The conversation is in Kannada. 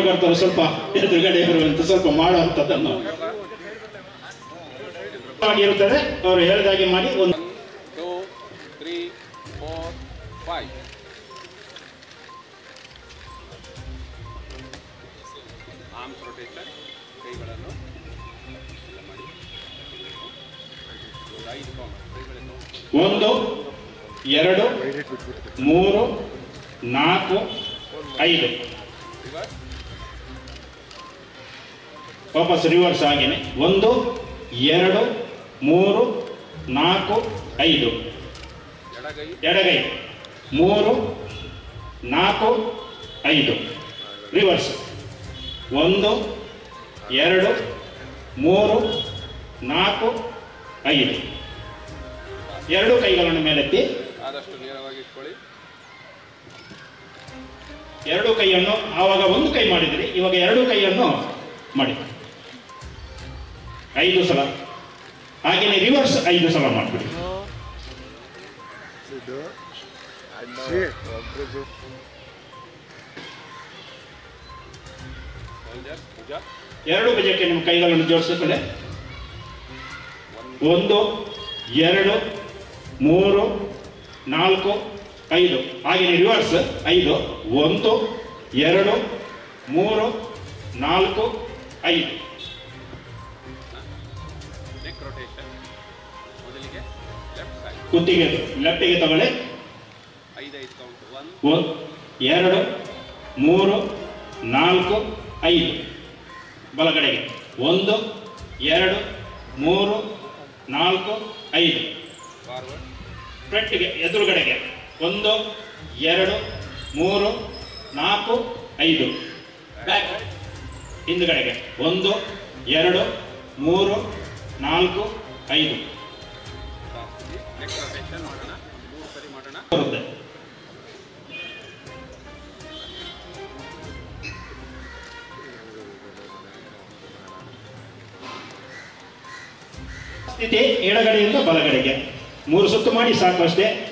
ಕಾರ್ಯಕರ್ತರು ಸ್ವಲ್ಪ ಎದುರುಗಡೆ ಇರುವಂತ ಸ್ವಲ್ಪ ಮಾಡುವಂಥದ್ದನ್ನು ಆಗಿರುತ್ತದೆ ಅವರು ಹೇಳಿದಾಗೆ ಮಾಡಿ ಒಂದು two three four five arms rotation ಕೈಗಳನ್ನು ಎಲ್ಲ ಮಾಡಿ ಒಂದು ಐದು ಕೌಂಟ್ ಕೈಗಳನ್ನು ಒಂದು ಎರಡು ಮೂರು ನಾಲ್ಕು ಐದು ರಿವರ್ಸ್ ವಾಪಸ್ ರಿವರ್ಸ್ ಆಗೇನೆ ಒಂದು ಎರಡು ಮೂರು ನಾಲ್ಕು ಐದು ಎಡಗೈ ಎಡಗೈ ಮೂರು ನಾಲ್ಕು ಐದು ರಿವರ್ಸ್ ಒಂದು ಎರಡು ಮೂರು ನಾಲ್ಕು ಐದು ಎರಡು ಕೈಗಳನ್ನು ಮೇಲೆತ್ತಿ ಆದಷ್ಟು ನೇರವಾಗಿ ಇಟ್ಕೊಳ್ಳಿ ಎರಡು ಕೈಯನ್ನು ಆವಾಗ ಒಂದು ಕೈ ಮಾಡಿದಿರಿ ಇವಾಗ ಎರಡು ಕೈಯನ್ನು ಮಾಡಿ ಐದು ಸಲ ಹಾಗೆಯೇ ರಿವರ್ಸ್ ಐದು ಸಲ ಮಾಡಿಬಿಡಿ ಶೋಲ್ಡರ್ ಭುಜ ಎರಡು ಭುಜಕ್ಕೆ ನಿಮ್ಮ ಕೈಗಳನ್ನು ಜೋಡಿಸಿಕೊಳ್ಳೆ ಒಂದು ಎರಡು ಮೂರು ನಾಲ್ಕು ಐದು ಹಾಗೆಯೇ ರಿವರ್ಸ್ ಐದು ಒಂದು ಎರಡು ಮೂರು ನಾಲ್ಕು ಐದು ನೆಕ್ ರೊಟೇಷನ್ ಮೊದಲಿಗೆ ಲೆಫ್ಟ್ ಸೈಡ್ ಕುತ್ತಿಗೆ ಲೆಫ್ಟಿಗೆ ತಗೊಳ್ಳಿ ಐದೈದು ಕೌಂಟ್ ಒನ್ ಒಂದು ಎರಡು ಮೂರು ನಾಲ್ಕು ಐದು ಬಲಗಡೆಗೆ ಒಂದು ಎರಡು ಮೂರು ನಾಲ್ಕು ಐದು ಫಾರ್ವರ್ಡ್ ಫ್ರಂಟ್ಗೆ ಎದುರುಗಡೆಗೆ ಒಂದು ಎರಡು ಮೂರು ನಾಲ್ಕು ಐದು ಬ್ಯಾಕ್ ಹಿಂದುಗಡೆಗೆ ಒಂದು ಎರಡು ಮೂರು ನಾಲ್ಕು ಐದು ನೆಕ್ ರೊಟೇಷನ್ ಮಾಡೋಣ ಮೂರು ಸರಿ ಮಾಡೋಣ ಬರುತ್ತೆ ಸ್ಥಿತಿ ಎಡಗಡೆಯಿಂದ ಬಲಗಡೆಗೆ ಮೂರು ಸುತ್ತು ಮಾಡಿ ಸಾಕು ಅಷ್ಟೇ